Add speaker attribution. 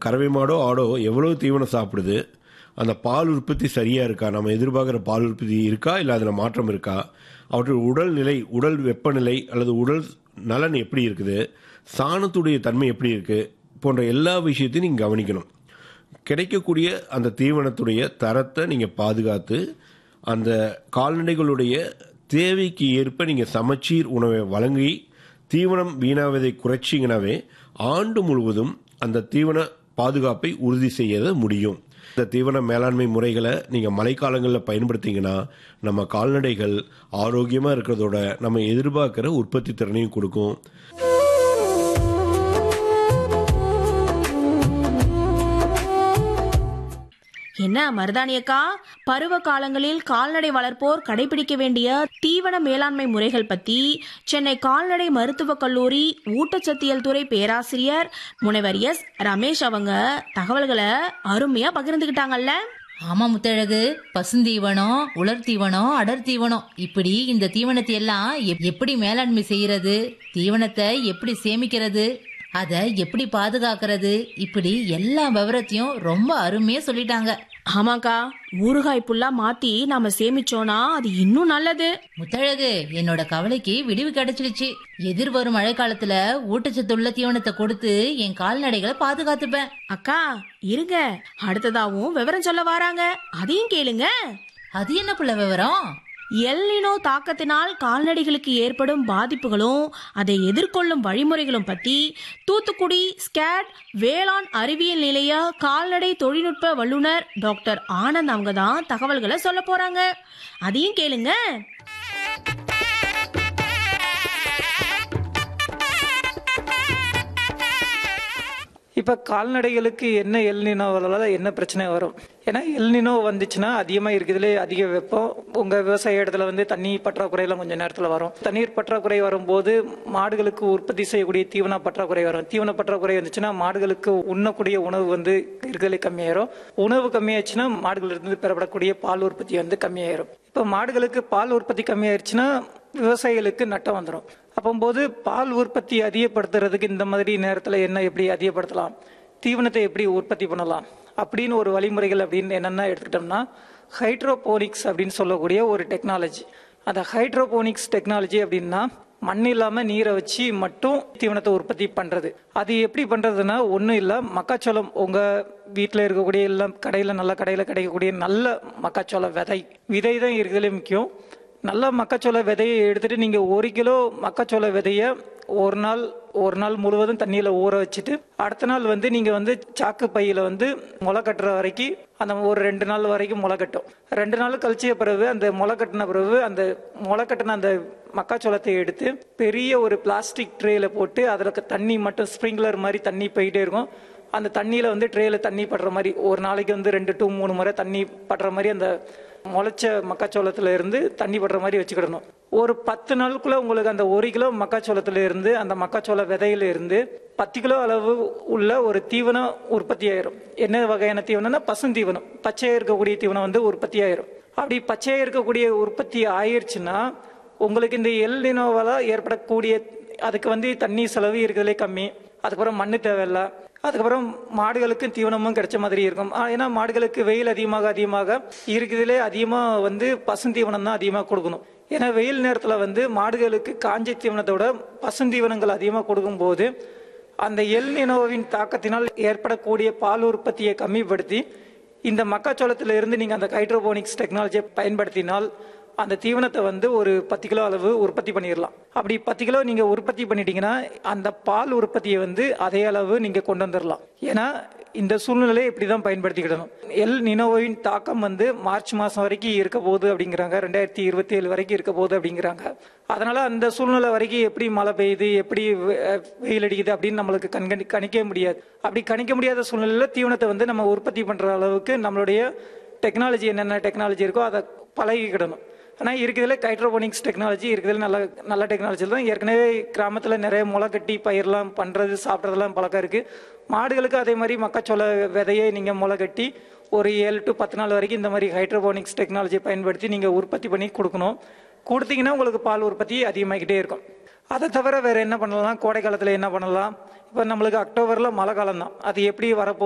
Speaker 1: கறவை மாடோ ஆடோ எவ்வளவு தீவனம் சாப்பிடுது அந்த பால் உற்பத்தி சரியா இருக்கா நம்ம எதிர்பார்க்குற பால் உற்பத்தி இருக்கா இல்லை அதில் மாற்றம் இருக்கா அவற்றுடைய உடல்நிலை உடல் வெப்பநிலை அல்லது உடல் நலன் எப்படி இருக்குது சாணத்துடைய தன்மை எப்படி இருக்கு போன்ற எல்லா விஷயத்தையும் நீங்கள் கவனிக்கணும் கிடைக்கக்கூடிய அந்த தீவனத்துடைய தரத்தை நீங்கள் பாதுகாத்து அந்த கால்நடைகளுடைய தேவைக்கு ஏற்ப நீங்கள் சமச்சீர் உணவை வழங்கி தீவனம் வீணாவதை குறைச்சிங்கனாவே ஆண்டு முழுவதும் அந்த தீவன பாதுகாப்பை உறுதி செய்ய முடியும் இந்த தீவன மேலாண்மை முறைகளை நீங்கள் மழைக்காலங்களில் பயன்படுத்திங்கன்னா நம்ம கால்நடைகள் ஆரோக்கியமாக இருக்கிறதோட நம்ம எதிர்பார்க்குற உற்பத்தி திறனையும் கொடுக்கும்
Speaker 2: என்ன மருதானியக்கா பருவ காலங்களில் கால்நடை வளர்ப்போர் கடைபிடிக்க வேண்டிய தீவன மேலாண்மை முறைகள் பத்தி சென்னை கால்நடை மருத்துவக் கல்லூரி ஊட்டச்சத்தியல் துறை பேராசிரியர் முனைவர் எஸ் ரமேஷ் அவங்க தகவல்களை அருமையா பகிர்ந்துகிட்டாங்கல்ல
Speaker 3: ஆமா முத்தழகு பசுந்தீவனம் உலர் தீவனம் அடர் தீவனம் இப்படி இந்த தீவனத்தை எல்லாம் எப்- எப்படி மேலாண்மை செய்யறது தீவனத்தை எப்படி சேமிக்கிறது அதை எப்படி பாதுகாக்கிறது இப்படி எல்லா விவரத்தையும் ரொம்ப அருமையா சொல்லிட்டாங்க
Speaker 2: ஆமாக்கா ஊறுகாய் புல்லா மாத்தி நாம சேமிச்சோனா அது இன்னும் நல்லது
Speaker 3: முத்தழகு என்னோட கவலைக்கு விடிவு கிடைச்சிடுச்சு எதிர்வரும் மழைக்காலத்துல ஊட்டச்சத்துள்ள தீவனத்தை கொடுத்து என் கால்நடைகளை பாதுகாத்துப்பேன்
Speaker 2: அக்கா இருங்க அடுத்ததாவும் விவரம் சொல்ல வராங்க அதையும் கேளுங்க
Speaker 3: அது என்ன புள்ள விவரம்
Speaker 2: எல்னினோ தாக்கத்தினால் கால்நடைகளுக்கு ஏற்படும் பாதிப்புகளும் அதை எதிர்கொள்ளும் வழிமுறைகளும் பத்தி தூத்துக்குடி ஸ்கேட் வேளாண் அறிவியல் நிலைய கால்நடை தொழில்நுட்ப வல்லுனர் டாக்டர் ஆனந்த் அவங்க தான் தகவல்களை சொல்ல போறாங்க அதையும் கேளுங்க
Speaker 4: இப்போ கால்நடைகளுக்கு என்ன எல்நினோவால என்ன பிரச்சனை வரும் ஏன்னா எல்நினோ வந்துச்சுன்னா அதிகமாக இருக்குதுலே அதிக வெப்பம் உங்கள் விவசாய இடத்துல வந்து தண்ணி பற்றாக்குறையெல்லாம் கொஞ்சம் நேரத்தில் வரும் தண்ணீர் பற்றாக்குறை வரும்போது மாடுகளுக்கு உற்பத்தி செய்யக்கூடிய தீவன பற்றாக்குறை வரும் தீவன பற்றாக்குறை வந்துச்சுன்னா மாடுகளுக்கு உண்ணக்கூடிய உணவு வந்து இருக்கிறதுலே கம்மியாயிரும் உணவு கம்மியாச்சுன்னா மாடுகளிலிருந்து பெறப்படக்கூடிய பால் உற்பத்தி வந்து கம்மியாயிரும் இப்போ மாடுகளுக்கு பால் உற்பத்தி கம்மியாயிருச்சுன்னா விவசாயிகளுக்கு நட்டம் வந்துடும் அப்போம்போது பால் உற்பத்தி அதிகப்படுத்துறதுக்கு இந்த மாதிரி நேரத்தில் என்ன எப்படி அதிகப்படுத்தலாம் தீவனத்தை எப்படி உற்பத்தி பண்ணலாம் அப்படின்னு ஒரு வழிமுறைகள் அப்படின்னு என்னென்ன எடுத்துக்கிட்டோம்னா ஹைட்ரோபோனிக்ஸ் அப்படின்னு சொல்லக்கூடிய ஒரு டெக்னாலஜி அந்த ஹைட்ரோபோனிக்ஸ் டெக்னாலஜி அப்படின்னா மண் இல்லாமல் நீரை வச்சு மட்டும் தீவனத்தை உற்பத்தி பண்ணுறது அது எப்படி பண்ணுறதுன்னா ஒன்றும் இல்லை மக்காச்சோளம் உங்கள் வீட்டில் இருக்கக்கூடிய எல்லாம் கடையில் நல்ல கடையில் கிடைக்கக்கூடிய நல்ல மக்காச்சோள விதை விதை தான் இருக்கிறதுலே முக்கியம் நல்ல மக்காச்சோள விதையை எடுத்துட்டு நீங்க ஒரு கிலோ மக்காச்சோள விதைய ஒரு நாள் ஒரு நாள் முழுவதும் தண்ணியில ஊற வச்சுட்டு அடுத்த நாள் வந்து நீங்க வந்து சாக்கு பையில வந்து முளை கட்டுற வரைக்கும் அந்த ஒரு ரெண்டு நாள் வரைக்கும் முளை கட்டும் ரெண்டு நாள் கழிச்சிய பிறகு அந்த முளை கட்டின பிறகு அந்த முளை கட்டின அந்த மக்காச்சோளத்தை எடுத்து பெரிய ஒரு பிளாஸ்டிக் ட்ரேல போட்டு அதில் தண்ணி மட்டும் ஸ்ப்ரிங்க்லர் மாதிரி தண்ணி போயிட்டே இருக்கும் அந்த தண்ணியில வந்து ட்ரேல தண்ணி படுற மாதிரி ஒரு நாளைக்கு வந்து ரெண்டு டு மூணு முறை தண்ணி படுற மாதிரி அந்த முளைச்ச மக்காச்சோளத்துல இருந்து தண்ணி படுற மாதிரி வச்சுக்கிடணும் ஒரு பத்து நாளுக்குள்ள உங்களுக்கு அந்த ஒரு கிலோ மக்காச்சோளத்துல இருந்து அந்த மக்காச்சோள விதையில இருந்து பத்து கிலோ அளவு உள்ள ஒரு தீவனம் உற்பத்தி ஆயிரும் என்ன வகையான தீவனம்னா பசுந்தீவனம் பச்சையா இருக்கக்கூடிய தீவனம் வந்து உற்பத்தி ஆயிரும் அப்படி பச்சையா இருக்கக்கூடிய உற்பத்தி ஆயிருச்சுன்னா உங்களுக்கு இந்த எல் நினோவால ஏற்படக்கூடிய அதுக்கு வந்து தண்ணி செலவு இருக்கிறதுலே கம்மி அதுக்கப்புறம் மண்ணு தேவையில்ல அதுக்கப்புறம் மாடுகளுக்கும் தீவனமும் கிடைச்ச மாதிரி இருக்கும் ஆ, ஏன்னா மாடுகளுக்கு வெயில் அதிகமாக அதிகமாக இருக்குதுலே அதிகமாக வந்து பசுந்தீவனம் தான் அதிகமாக கொடுக்கணும் ஏன்னா வெயில் நேரத்தில் வந்து மாடுகளுக்கு காஞ்ச தீவனத்தோட பசுந்தீவனங்கள் அதிகமாக கொடுக்கும்போது அந்த எல் நினோவின் தாக்கத்தினால் ஏற்படக்கூடிய பால் உற்பத்தியை கம்மிப்படுத்தி இந்த மக்காச்சோளத்துல இருந்து நீங்க அந்த ஹைட்ரோபோனிக்ஸ் டெக்னாலஜியை பயன்படுத்தினால் அந்த தீவனத்தை வந்து ஒரு பத்து கிலோ அளவு உற்பத்தி பண்ணிடலாம் அப்படி பத்து கிலோ நீங்க உற்பத்தி பண்ணிட்டீங்கன்னா அந்த பால் உற்பத்தியை வந்து அதே அளவு நீங்க கொண்டு வந்துடலாம் ஏன்னா இந்த சூழ்நிலையை இப்படிதான் பயன்படுத்திக்கிடணும் எல் நினோவின் தாக்கம் வந்து மார்ச் மாசம் வரைக்கும் இருக்க போகுது அப்படிங்கிறாங்க ரெண்டாயிரத்தி இருபத்தி ஏழு வரைக்கும் இருக்க போகுது அப்படிங்கிறாங்க அதனால அந்த சூழ்நிலை வரைக்கும் எப்படி மழை பெய்யுது எப்படி வெ- வெயில் அடிக்குது அப்படின்னு நம்மளுக்கு கண்கணி கணிக்க முடியாது அப்படி கணிக்க முடியாத சூழ்நிலையில தீவனத்தை வந்து நம்ம உற்பத்தி பண்ற அளவுக்கு நம்மளுடைய டெக்னாலஜி என்னென்ன டெக்னாலஜி இருக்கோ அதை பழகிக்கிடணும் ஆனால் இருக்குதுல ஹைட்ரோபோனிக்ஸ் டெக்னாலஜி இருக்குதுல நல்ல நல்ல டெக்னாலஜி தான் ஏற்கனவே கிராமத்தில் நிறைய முளை கட்டி பயிரெலாம் பண்ணுறது சாப்பிட்றதெல்லாம் பழக்கம் இருக்குது மாடுகளுக்கு அதே மாதிரி மக்காச்சோள விதையை நீங்கள் முளை கட்டி ஒரு ஏழு டு பத்து நாள் வரைக்கும் இந்த மாதிரி ஹைட்ரோபோனிக்ஸ் டெக்னாலஜியை பயன்படுத்தி நீங்கள் உற்பத்தி பண்ணி கொடுக்கணும் கொடுத்தீங்கன்னா உங்களுக்கு பால் உற்பத்தி அதிகமாகிக்கிட்டே இருக்கும் அதை தவிர வேறு என்ன பண்ணலாம் கோடை காலத்தில் என்ன பண்ணலாம் இப்போ நம்மளுக்கு அக்டோபரில் மழை காலம் தான் அது எப்படி வரப்போ